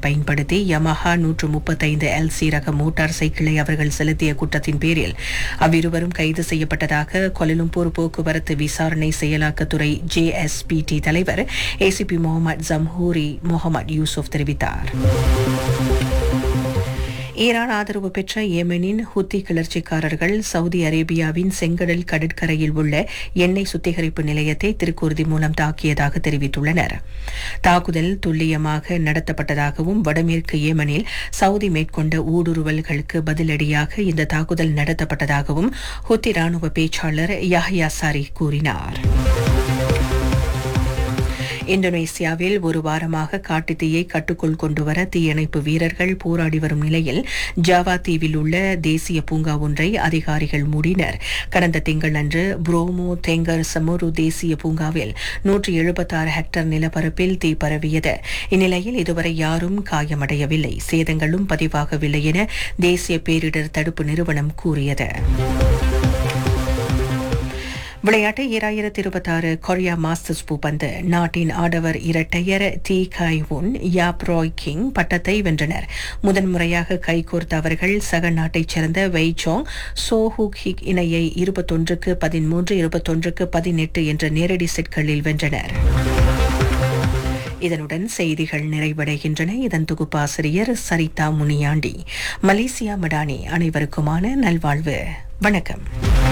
பயன்படுத்தி யமஹா நூற்று முப்பத்தைந்து எல்சி ரக மோட்டார் சைக்கிளை அவர்கள் செலுத்திய குற்றத்தின் பேரில் அவ்விருவரும் கைது செய்யப்பட்டதாக கொலலும்பூர் போக்குவரத்து விசாரணை செயலாக்கத்துறை ஜேஎஸ்பிடி தலைவர் ஏசிபி முகமது ஜம்ஹூரி முகமது யூசுப் தெரிவித்தார் ஈரான் ஆதரவு பெற்ற ஏமனின் ஹுத்தி கிளர்ச்சிக்காரர்கள் சவுதி அரேபியாவின் செங்கடல் கடற்கரையில் உள்ள எண்ணெய் சுத்திகரிப்பு நிலையத்தை திருக்குருதி மூலம் தாக்கியதாக தெரிவித்துள்ளனர் தாக்குதல் துல்லியமாக நடத்தப்பட்டதாகவும் வடமேற்கு ஏமனில் சவுதி மேற்கொண்ட ஊடுருவல்களுக்கு பதிலடியாக இந்த தாக்குதல் நடத்தப்பட்டதாகவும் ஹுத்தி ராணுவ பேச்சாளர் யாஹ்யா சாரி கூறினார் இந்தோனேசியாவில் ஒரு வாரமாக காட்டுத்தீயை கட்டுக்குள் கொண்டுவர தீயணைப்பு வீரர்கள் போராடி வரும் நிலையில் ஜாவா தீவில் உள்ள தேசிய பூங்கா ஒன்றை அதிகாரிகள் மூடினர் கடந்த திங்களன்று புரோமோ தெங்கர் சமோரு தேசிய பூங்காவில் நூற்றி எழுபத்தாறு ஹெக்டர் நிலப்பரப்பில் தீ பரவியது இந்நிலையில் இதுவரை யாரும் காயமடையவில்லை சேதங்களும் பதிவாகவில்லை என தேசிய பேரிடர் தடுப்பு நிறுவனம் கூறியது விளையாட்டு ஈராயிரத்தி இருபத்தாறு கொரியா மாஸ்டர்ஸ் பூப்பந்து நாட்டின் ஆடவர் இரட்டையர் டி கைவுன் யாப்ராய் கிங் பட்டத்தை வென்றனர் முதன்முறையாக கைகோர்த்த அவர்கள் சக நாட்டைச் சேர்ந்த வெய்சோங் சோஹுக் ஹிக் இணையை இருபத்தொன்றுக்கு பதிமூன்று இருபத்தொன்றுக்கு பதினெட்டு என்ற நேரடி செட்களில் வென்றனர் இதனுடன் செய்திகள் நிறைவடைகின்றன இதன் தொகுப்பாசிரியர் சரிதா முனியாண்டி மலேசியா மடானி அனைவருக்குமான நல்வாழ்வு வணக்கம்